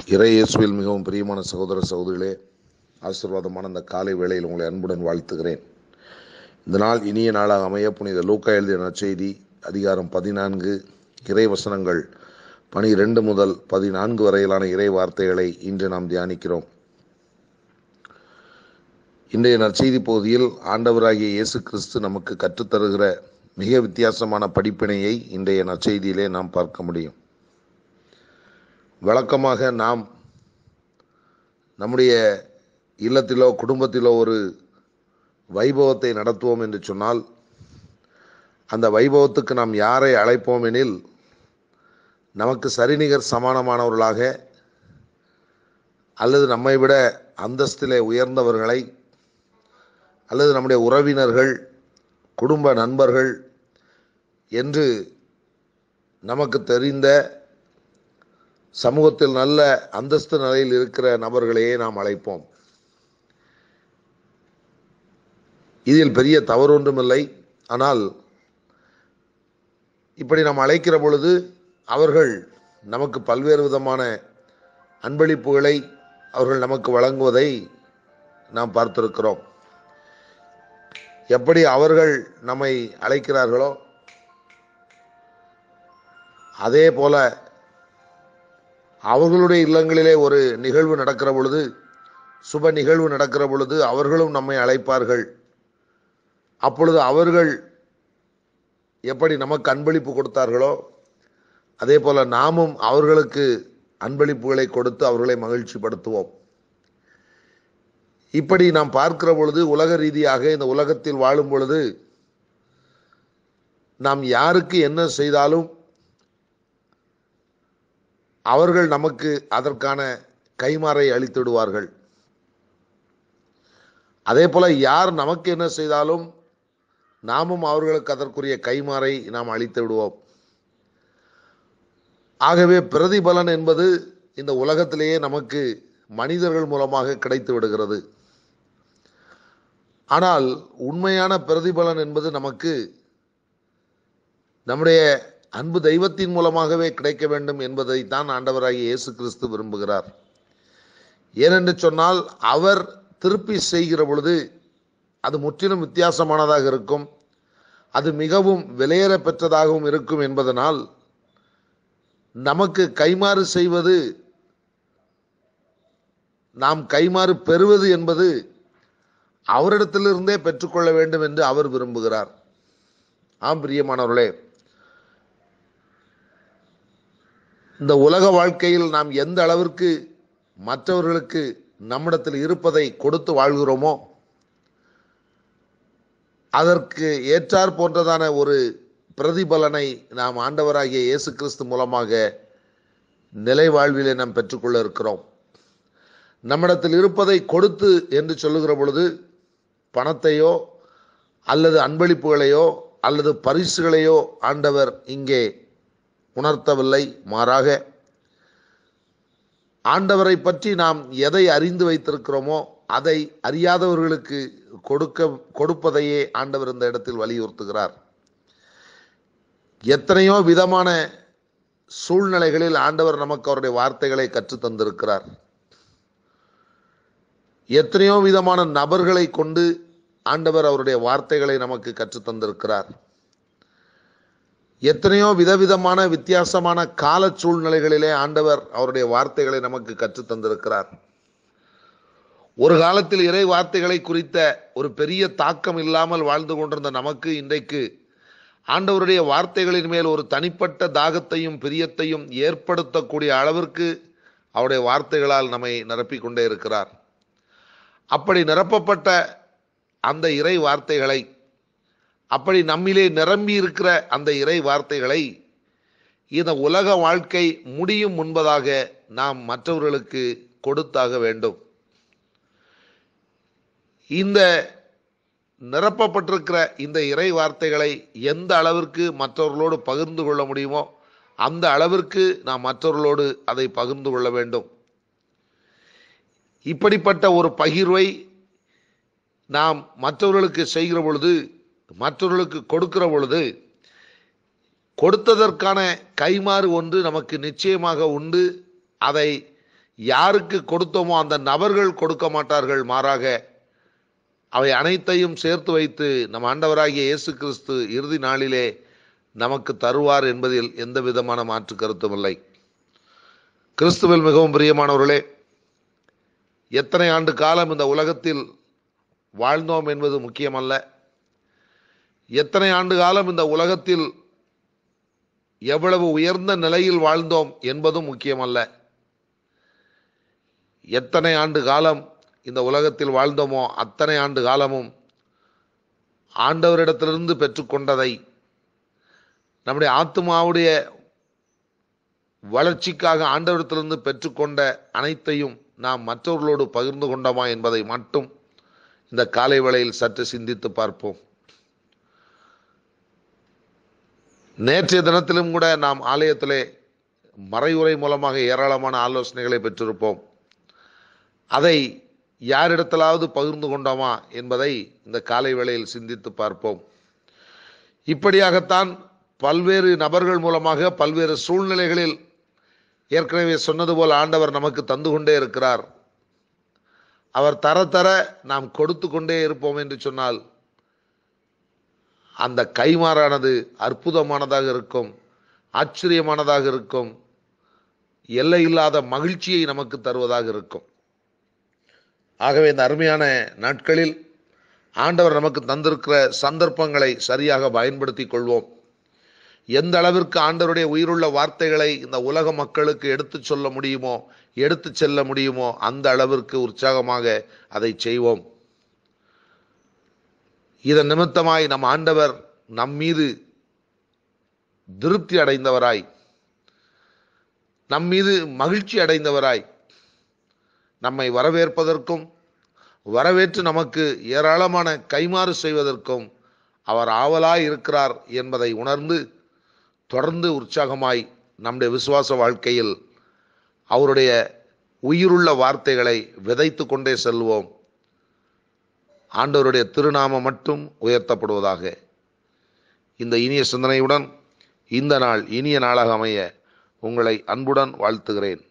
இறை இயேசுவில் மிகவும் பிரியமான சகோதர சகோதரிகளே ஆசீர்வாதமான இந்த காலை வேளையில் உங்களை அன்புடன் வாழ்த்துகிறேன் இந்த நாள் இனிய நாளாக அமைய புனித லூக்கா எழுதிய நற்செய்தி அதிகாரம் பதினான்கு இறை வசனங்கள் பனிரெண்டு முதல் பதினான்கு வரையிலான இறை வார்த்தைகளை இன்று நாம் தியானிக்கிறோம் இன்றைய நற்செய்தி பகுதியில் ஆண்டவராகிய இயேசு கிறிஸ்து நமக்கு கற்றுத்தருகிற மிக வித்தியாசமான படிப்பினையை இன்றைய நற்செய்தியிலே நாம் பார்க்க முடியும் வழக்கமாக நாம் நம்முடைய இல்லத்திலோ குடும்பத்திலோ ஒரு வைபவத்தை நடத்துவோம் என்று சொன்னால் அந்த வைபவத்துக்கு நாம் யாரை அழைப்போம் எனில் நமக்கு சரிநிகர் சமானமானவர்களாக அல்லது நம்மை விட அந்தஸ்திலே உயர்ந்தவர்களை அல்லது நம்முடைய உறவினர்கள் குடும்ப நண்பர்கள் என்று நமக்கு தெரிந்த சமூகத்தில் நல்ல அந்தஸ்து நிலையில் இருக்கிற நபர்களையே நாம் அழைப்போம் இதில் பெரிய தவறு ஒன்றுமில்லை ஆனால் இப்படி நாம் அழைக்கிற பொழுது அவர்கள் நமக்கு பல்வேறு விதமான அன்பளிப்புகளை அவர்கள் நமக்கு வழங்குவதை நாம் பார்த்திருக்கிறோம் எப்படி அவர்கள் நம்மை அழைக்கிறார்களோ அதே போல அவர்களுடைய இல்லங்களிலே ஒரு நிகழ்வு நடக்கிற பொழுது சுப நிகழ்வு நடக்கிற பொழுது அவர்களும் நம்மை அழைப்பார்கள் அப்பொழுது அவர்கள் எப்படி நமக்கு அன்பளிப்பு கொடுத்தார்களோ அதே போல நாமும் அவர்களுக்கு அன்பளிப்புகளை கொடுத்து அவர்களை மகிழ்ச்சிப்படுத்துவோம் இப்படி நாம் பார்க்கிற பொழுது உலக ரீதியாக இந்த உலகத்தில் வாழும் பொழுது நாம் யாருக்கு என்ன செய்தாலும் அவர்கள் நமக்கு அதற்கான கைமாறை அளித்து விடுவார்கள் அதே போல யார் நமக்கு என்ன செய்தாலும் நாமும் அவர்களுக்கு அதற்குரிய கைமாறை நாம் அளித்து விடுவோம் ஆகவே பிரதிபலன் என்பது இந்த உலகத்திலேயே நமக்கு மனிதர்கள் மூலமாக கிடைத்து விடுகிறது ஆனால் உண்மையான பிரதிபலன் என்பது நமக்கு நம்முடைய அன்பு தெய்வத்தின் மூலமாகவே கிடைக்க வேண்டும் என்பதை தான் ஆண்டவராகிய இயேசு கிறிஸ்து விரும்புகிறார் ஏனென்று சொன்னால் அவர் திருப்பி செய்கிற பொழுது அது முற்றிலும் வித்தியாசமானதாக இருக்கும் அது மிகவும் விலையேற பெற்றதாகவும் இருக்கும் என்பதனால் நமக்கு கைமாறு செய்வது நாம் கைமாறு பெறுவது என்பது அவரிடத்திலிருந்தே பெற்றுக்கொள்ள வேண்டும் என்று அவர் விரும்புகிறார் ஆம் பிரியமானவர்களே இந்த உலக வாழ்க்கையில் நாம் எந்த அளவிற்கு மற்றவர்களுக்கு நம்மிடத்தில் இருப்பதை கொடுத்து வாழ்கிறோமோ அதற்கு ஏற்றார் போன்றதான ஒரு பிரதிபலனை நாம் ஆண்டவராகிய இயேசு கிறிஸ்து மூலமாக நிலை வாழ்விலே நாம் பெற்றுக்கொள்ள இருக்கிறோம் நம்மிடத்தில் இருப்பதை கொடுத்து என்று சொல்லுகிற பொழுது பணத்தையோ அல்லது அன்பளிப்புகளையோ அல்லது பரிசுகளையோ ஆண்டவர் இங்கே உணர்த்தவில்லை மாறாக ஆண்டவரை பற்றி நாம் எதை அறிந்து வைத்திருக்கிறோமோ அதை அறியாதவர்களுக்கு கொடுக்க கொடுப்பதையே ஆண்டவர் இந்த இடத்தில் வலியுறுத்துகிறார் எத்தனையோ விதமான சூழ்நிலைகளில் ஆண்டவர் நமக்கு அவருடைய வார்த்தைகளை கற்று தந்திருக்கிறார் எத்தனையோ விதமான நபர்களை கொண்டு ஆண்டவர் அவருடைய வார்த்தைகளை நமக்கு கற்று தந்திருக்கிறார் எத்தனையோ விதவிதமான வித்தியாசமான கால சூழ்நிலைகளிலே ஆண்டவர் அவருடைய வார்த்தைகளை நமக்கு கற்று தந்திருக்கிறார் ஒரு காலத்தில் இறை வார்த்தைகளை குறித்த ஒரு பெரிய தாக்கம் இல்லாமல் வாழ்ந்து கொண்டிருந்த நமக்கு இன்றைக்கு ஆண்டவருடைய வார்த்தைகளின் மேல் ஒரு தனிப்பட்ட தாகத்தையும் பிரியத்தையும் ஏற்படுத்தக்கூடிய அளவிற்கு அவருடைய வார்த்தைகளால் நம்மை நிரப்பிக் கொண்டே இருக்கிறார் அப்படி நிரப்பப்பட்ட அந்த இறை வார்த்தைகளை அப்படி நம்மிலே நிரம்பி இருக்கிற அந்த இறை வார்த்தைகளை இந்த உலக வாழ்க்கை முடியும் முன்பதாக நாம் மற்றவர்களுக்கு கொடுத்தாக வேண்டும் இந்த நிரப்பப்பட்டிருக்கிற இந்த இறை வார்த்தைகளை எந்த அளவிற்கு மற்றவர்களோடு பகிர்ந்து கொள்ள முடியுமோ அந்த அளவிற்கு நாம் மற்றவர்களோடு அதை பகிர்ந்து கொள்ள வேண்டும் இப்படிப்பட்ட ஒரு பகிர்வை நாம் மற்றவர்களுக்கு செய்கிற பொழுது மற்றவர்களுக்கு கொடுக்கிற பொழுது கொடுத்ததற்கான கைமாறு ஒன்று நமக்கு நிச்சயமாக உண்டு அதை யாருக்கு கொடுத்தோமோ அந்த நபர்கள் கொடுக்க மாட்டார்கள் மாறாக அவை அனைத்தையும் சேர்த்து வைத்து நம் ஆண்டவராகிய இயேசு கிறிஸ்து இறுதி நாளிலே நமக்கு தருவார் என்பதில் எந்த விதமான மாற்று கருத்தும் இல்லை கிறிஸ்துவில் மிகவும் பிரியமானவர்களே எத்தனை ஆண்டு காலம் இந்த உலகத்தில் வாழ்ந்தோம் என்பது முக்கியமல்ல எத்தனை ஆண்டு காலம் இந்த உலகத்தில் எவ்வளவு உயர்ந்த நிலையில் வாழ்ந்தோம் என்பதும் முக்கியமல்ல எத்தனை ஆண்டு காலம் இந்த உலகத்தில் வாழ்ந்தோமோ அத்தனை ஆண்டு காலமும் ஆண்டவரிடத்திலிருந்து பெற்றுக்கொண்டதை நம்முடைய ஆத்மாவுடைய வளர்ச்சிக்காக ஆண்டவரிடத்திலிருந்து பெற்றுக்கொண்ட அனைத்தையும் நாம் மற்றவர்களோடு பகிர்ந்து கொண்டோமா என்பதை மட்டும் இந்த காலை வேளையில் சற்று சிந்தித்து பார்ப்போம் நேற்றைய தினத்திலும் கூட நாம் ஆலயத்திலே மறைவுரை மூலமாக ஏராளமான ஆலோசனைகளை பெற்றிருப்போம் அதை யாரிடத்திலாவது பகிர்ந்து கொண்டோமா என்பதை இந்த காலை வேளையில் சிந்தித்து பார்ப்போம் இப்படியாகத்தான் பல்வேறு நபர்கள் மூலமாக பல்வேறு சூழ்நிலைகளில் ஏற்கனவே சொன்னது போல் ஆண்டவர் நமக்கு தந்து கொண்டே இருக்கிறார் அவர் தர தர நாம் கொடுத்து கொண்டே இருப்போம் என்று சொன்னால் அந்த கைமாறானது அற்புதமானதாக இருக்கும் ஆச்சரியமானதாக இருக்கும் எல்லை இல்லாத மகிழ்ச்சியை நமக்கு தருவதாக இருக்கும் ஆகவே இந்த அருமையான நாட்களில் ஆண்டவர் நமக்கு தந்திருக்கிற சந்தர்ப்பங்களை சரியாக பயன்படுத்தி கொள்வோம் எந்த அளவிற்கு ஆண்டவருடைய உயிருள்ள வார்த்தைகளை இந்த உலக மக்களுக்கு எடுத்துச் சொல்ல முடியுமோ எடுத்துச் செல்ல முடியுமோ அந்த அளவிற்கு உற்சாகமாக அதை செய்வோம் இதன் நிமித்தமாய் நம் ஆண்டவர் நம் மீது திருப்தி அடைந்தவராய் நம் மீது மகிழ்ச்சி அடைந்தவராய் நம்மை வரவேற்பதற்கும் வரவேற்று நமக்கு ஏராளமான கைமாறு செய்வதற்கும் அவர் ஆவலாய் இருக்கிறார் என்பதை உணர்ந்து தொடர்ந்து உற்சாகமாய் நம்முடைய விசுவாச வாழ்க்கையில் அவருடைய உயிருள்ள வார்த்தைகளை விதைத்து கொண்டே செல்வோம் ஆண்டவருடைய திருநாமம் மட்டும் உயர்த்தப்படுவதாக இந்த இனிய சிந்தனையுடன் இந்த நாள் இனிய நாளாக அமைய உங்களை அன்புடன் வாழ்த்துகிறேன்